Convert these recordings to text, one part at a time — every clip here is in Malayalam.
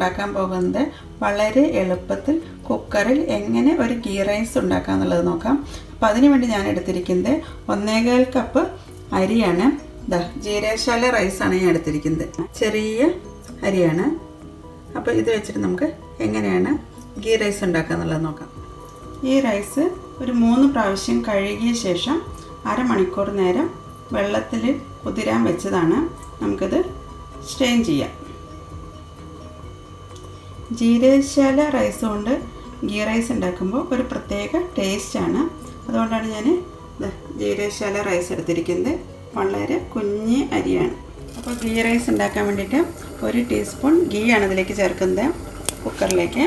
ഉണ്ടാക്കാൻ പോകുന്നത് വളരെ എളുപ്പത്തിൽ കുക്കറിൽ എങ്ങനെ ഒരു ഗീ റൈസ് ഉണ്ടാക്കാം എന്നുള്ളത് നോക്കാം അപ്പോൾ അതിനു വേണ്ടി ഞാൻ എടുത്തിരിക്കുന്നത് ഒന്നേകാൽ കപ്പ് അരിയാണ് ഇതാ ജീരകശാല റൈസാണ് ഞാൻ എടുത്തിരിക്കുന്നത് ചെറിയ അരിയാണ് അപ്പോൾ ഇത് വെച്ചിട്ട് നമുക്ക് എങ്ങനെയാണ് ഗീ റൈസ് ഉണ്ടാക്കുക എന്നുള്ളത് നോക്കാം ഈ റൈസ് ഒരു മൂന്ന് പ്രാവശ്യം കഴുകിയ ശേഷം അരമണിക്കൂർ നേരം വെള്ളത്തിൽ കുതിരാൻ വെച്ചതാണ് നമുക്കിത് സ്ട്രെയിൻ ചെയ്യാം ജീരകശാല റൈസ് കൊണ്ട് ഗീ റൈസ് ഉണ്ടാക്കുമ്പോൾ ഒരു പ്രത്യേക ടേസ്റ്റാണ് അതുകൊണ്ടാണ് ഞാൻ ജീരകശാല റൈസ് എടുത്തിരിക്കുന്നത് വളരെ കുഞ്ഞ് അരിയാണ് അപ്പോൾ ഗീ റൈസ് ഉണ്ടാക്കാൻ വേണ്ടിയിട്ട് ഒരു ടീസ്പൂൺ ഗീ ആണ് ഇതിലേക്ക് ചേർക്കുന്നത് കുക്കറിലേക്ക്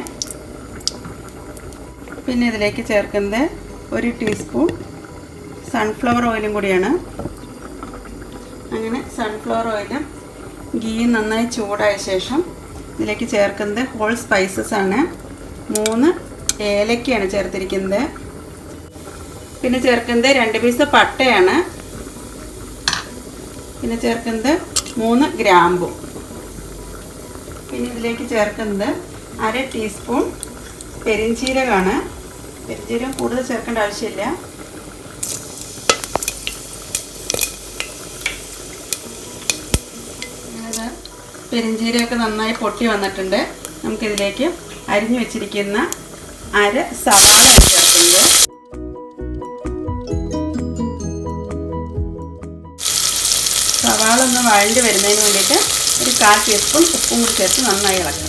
പിന്നെ ഇതിലേക്ക് ചേർക്കുന്നത് ഒരു ടീസ്പൂൺ സൺഫ്ലവർ ഓയിലും കൂടിയാണ് അങ്ങനെ സൺഫ്ലവർ ഓയിലും ഗീ നന്നായി ചൂടായ ശേഷം ഇതിലേക്ക് ചേർക്കുന്നത് ഹോൾ സ്പൈസസ് ആണ് മൂന്ന് ഏലക്കയാണ് ചേർത്തിരിക്കുന്നത് പിന്നെ ചേർക്കുന്നത് രണ്ട് പീസ് പട്ടയാണ് പിന്നെ ചേർക്കുന്നത് മൂന്ന് ഗ്രാമ്പു പിന്നെ ഇതിലേക്ക് ചേർക്കുന്നത് അര ടീസ്പൂൺ പെരിഞ്ചീരകമാണ് പെരിഞ്ചീരകം കൂടുതൽ ചേർക്കേണ്ട ആവശ്യമില്ല പെരിഞ്ചീരകമൊക്കെ നന്നായി പൊട്ടി വന്നിട്ടുണ്ട് നമുക്കിതിലേക്ക് അരിഞ്ഞു വെച്ചിരിക്കുന്ന അര സവാള ചേർക്കുന്നത് സവാള ഒന്ന് വഴണ്ടി വരുന്നതിന് വേണ്ടിയിട്ട് ഒരു കാൽ ടീസ്പൂൺ ഉപ്പും കൂടി ചേർത്ത് നന്നായി ഇളക്കാം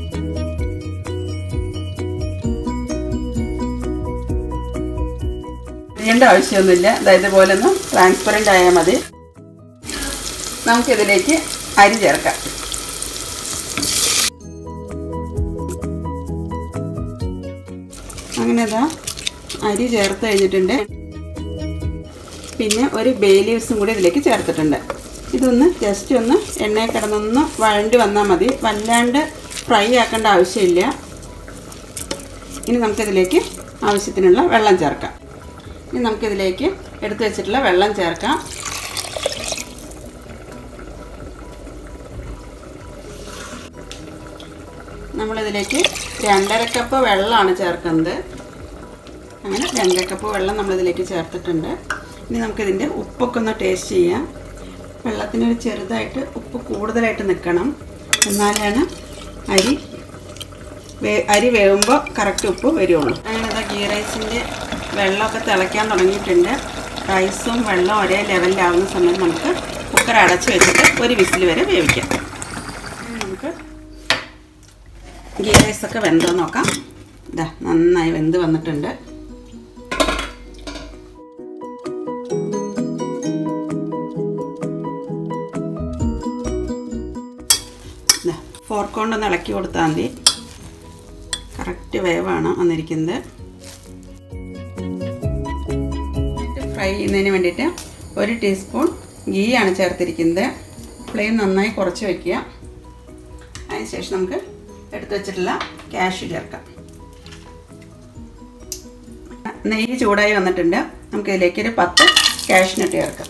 ചെയ്യേണ്ട ആവശ്യമൊന്നുമില്ല അതായത് പോലെ ഒന്ന് ട്രാൻസ്പെറൻ്റ് ആയാൽ മതി നമുക്കിതിലേക്ക് അരി ചേർക്കാം അങ്ങനെ ഇതാ അരി ചേർത്ത് കഴിഞ്ഞിട്ടുണ്ട് പിന്നെ ഒരു ബേ ലീവ്സും കൂടി ഇതിലേക്ക് ചേർത്തിട്ടുണ്ട് ഇതൊന്ന് ജസ്റ്റ് ഒന്ന് എണ്ണയിൽ കിടന്നൊന്ന് വഴണ്ടി വന്നാൽ മതി വല്ലാണ്ട് ഫ്രൈ ആക്കേണ്ട ആവശ്യമില്ല ഇനി നമുക്കിതിലേക്ക് ആവശ്യത്തിനുള്ള വെള്ളം ചേർക്കാം ഇനി നമുക്കിതിലേക്ക് എടുത്തു വെച്ചിട്ടുള്ള വെള്ളം ചേർക്കാം നമ്മളിതിലേക്ക് രണ്ടര കപ്പ് വെള്ളമാണ് ചേർക്കുന്നത് അങ്ങനെ രണ്ടര കപ്പ് വെള്ളം നമ്മളിതിലേക്ക് ചേർത്തിട്ടുണ്ട് ഇനി നമുക്കിതിൻ്റെ ഉപ്പൊക്കെ ഒന്ന് ടേസ്റ്റ് ചെയ്യാം വെള്ളത്തിനൊരു ചെറുതായിട്ട് ഉപ്പ് കൂടുതലായിട്ട് നിൽക്കണം എന്നാലാണ് അരി വേ അരി വേവുമ്പോൾ കറക്റ്റ് ഉപ്പ് വരുള്ളൂ അങ്ങനെ ഇതാ ഗീ റൈസിൻ്റെ വെള്ളമൊക്കെ തിളയ്ക്കാൻ തുടങ്ങിയിട്ടുണ്ട് റൈസും വെള്ളവും ഒരേ ലെവലിലാവുന്ന സമയത്ത് നമുക്ക് കുക്കർ അടച്ച് വെച്ചിട്ട് ഒരു വിസിൽ വരെ വേവിക്കാം നമുക്ക് ഗീ റൈസൊക്കെ വെന്തോ നോക്കാം ഇതാ നന്നായി വെന്ത് വന്നിട്ടുണ്ട് ഫോർക്ക് കൊണ്ടൊന്ന് ഇളക്കി കൊടുത്താൽ മതി കറക്റ്റ് വേവാണ് വന്നിരിക്കുന്നത് ഫ്രൈ ചെയ്യുന്നതിന് വേണ്ടിയിട്ട് ഒരു ടീസ്പൂൺ ഗീ ആണ് ചേർത്തിരിക്കുന്നത് ഫ്ലെയിം നന്നായി കുറച്ച് വയ്ക്കുക അതിനുശേഷം നമുക്ക് എടുത്തു വെച്ചിട്ടുള്ള ക്യാഷ് ചേർക്കാം നെയ്യ് ചൂടായി വന്നിട്ടുണ്ട് നമുക്ക് ഇതിലേക്ക് ഒരു പത്ത് കാഷ്നട്ട് ചേർക്കാം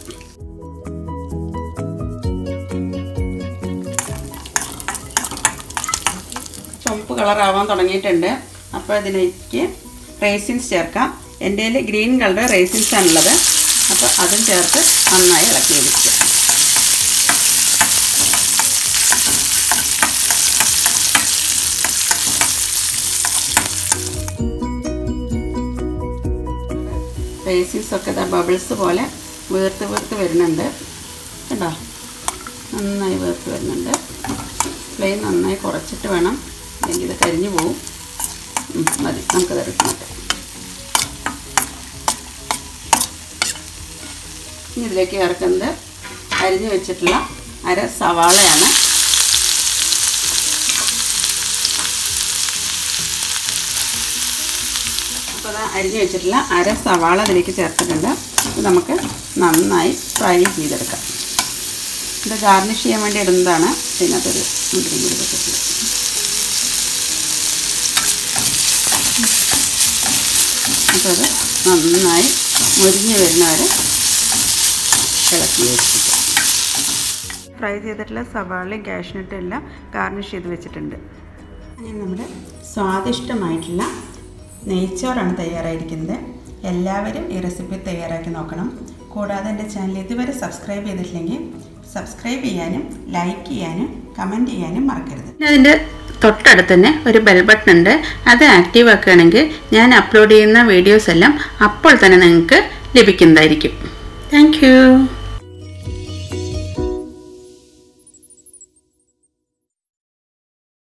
ചുവപ്പ് കളറാവാൻ തുടങ്ങിയിട്ടുണ്ട് അപ്പോൾ ഇതിലേക്ക് റേസിൻസ് ചേർക്കാം എൻ്റെ കയ്യിൽ ഗ്രീൻ കളർ റേസിൻസ് ആണുള്ളത് അപ്പോൾ അതും ചേർത്ത് നന്നായി ഇളക്കി എടുക്കുക റേസിൻസ് ഒക്കെ ഇതാ ബബിൾസ് പോലെ വീർത്ത് വീർത്ത് വരുന്നുണ്ട് കേട്ടോ നന്നായി വീർത്ത് വരുന്നുണ്ട് ഫ്ലെയിം നന്നായി കുറച്ചിട്ട് വേണം അല്ലെങ്കിൽ ഇത് കരിഞ്ഞു പോവും മതി നമുക്കത് എടുത്ത് മാറ്റാം ഇനി ഇതിലേക്ക് ചേർക്കുന്നത് അരിഞ്ഞു വെച്ചിട്ടുള്ള അര സവാളയാണ് അപ്പോൾ അത് അരിഞ്ഞു വെച്ചിട്ടുള്ള അര സവാള ഇതിലേക്ക് ചേർത്തിട്ടുണ്ട് ഇത് നമുക്ക് നന്നായി ഫ്രൈ ചെയ്തെടുക്കാം ഇത് ഗാർണിഷ് ചെയ്യാൻ വേണ്ടി ഇടുന്നതാണ് ഇതിനകത്തൊരു മുന്തിരി കൂടി വെച്ചിട്ടുള്ളത് അപ്പോൾ അത് നന്നായി മുരിഞ്ഞ് വരുന്നവരെ ഇളക്കി വെച്ചിട്ട് ഫ്രൈ ചെയ്തിട്ടുള്ള സവാളയും കാഷ്നട്ടും എല്ലാം ഗാർണിഷ് ചെയ്ത് വെച്ചിട്ടുണ്ട് അങ്ങനെ നമ്മുടെ സ്വാദിഷ്ടമായിട്ടുള്ള നെയ്ച്ചോറാണ് തയ്യാറായിരിക്കുന്നത് എല്ലാവരും ഈ റെസിപ്പി തയ്യാറാക്കി നോക്കണം കൂടാതെ എൻ്റെ ചാനൽ ഇതുവരെ സബ്സ്ക്രൈബ് ചെയ്തിട്ടില്ലെങ്കിൽ സബ്സ്ക്രൈബ് ചെയ്യാനും ലൈക്ക് ചെയ്യാനും കമൻറ്റ് ചെയ്യാനും മറക്കരുത് അതിൻ്റെ തൊട്ടടുത്ത് തന്നെ ഒരു ബെൽ ബട്ടൺ ഉണ്ട് അത് ആക്റ്റീവ് ആക്കുകയാണെങ്കിൽ ഞാൻ അപ്ലോഡ് ചെയ്യുന്ന വീഡിയോസ് എല്ലാം അപ്പോൾ തന്നെ നിങ്ങൾക്ക് ലഭിക്കുന്നതായിരിക്കും താങ്ക്